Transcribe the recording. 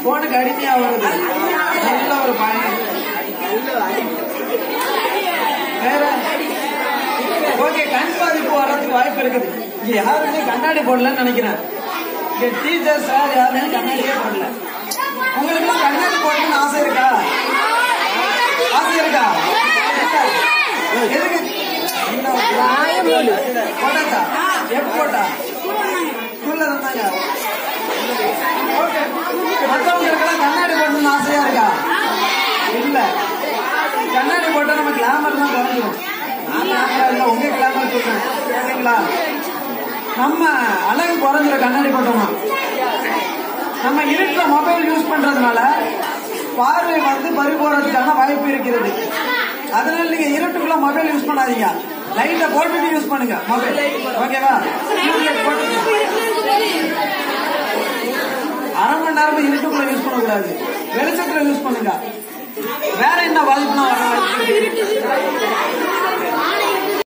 போனுக்கு அடிமையா வருது நல்ல ஒரு பயணம் வேற ஓகே கண் பாதிப்பு வர்றதுக்கு வாய்ப்பு இருக்குது இங்க யாருமே கண்ணாடி போடலன்னு நினைக்கிறேன் இங்க டீச்சர் சார் யாருமே கண்ணாடியே போடல உங்களுக்கு கண்ணாடி போடணும்னு ஆசை இருக்கா ஆசை இருக்கா எதுக்கு போட்டாச்சா எப்ப போட்டா ஸ்கூல்ல இருந்தாங்க ஓகே மற்றவங்களுக்கெல்லாம் கண்ணாடி போடணும்னு ஆசையா இருக்கா இல்ல கண்ணாடி போட்டா நம்ம கிளாமர் தான் குறைஞ்சிடும் நான் கிளாமரா இல்ல உங்க கிளாமர் சொல்றேன் சரிங்களா நம்ம அழகு குறைஞ்சிடும் கண்ணாடி போட்டோமா நம்ம இருட்டுல மொபைல் யூஸ் பண்றதுனால பார்வை வந்து பறி போறதுக்கான வாய்ப்பு இருக்கிறது அதனால நீங்க இருட்டுக்குள்ள மொபைல் யூஸ் பண்ணாதீங்க லைட்ட போட்டுட்டு யூஸ் பண்ணுங்க மொபைல் ஓகேவா டியூப்லைட் போட்டு அரை மணி நேரம் இருட்டுக்குள்ள யூஸ் பண்ணக்கூடாது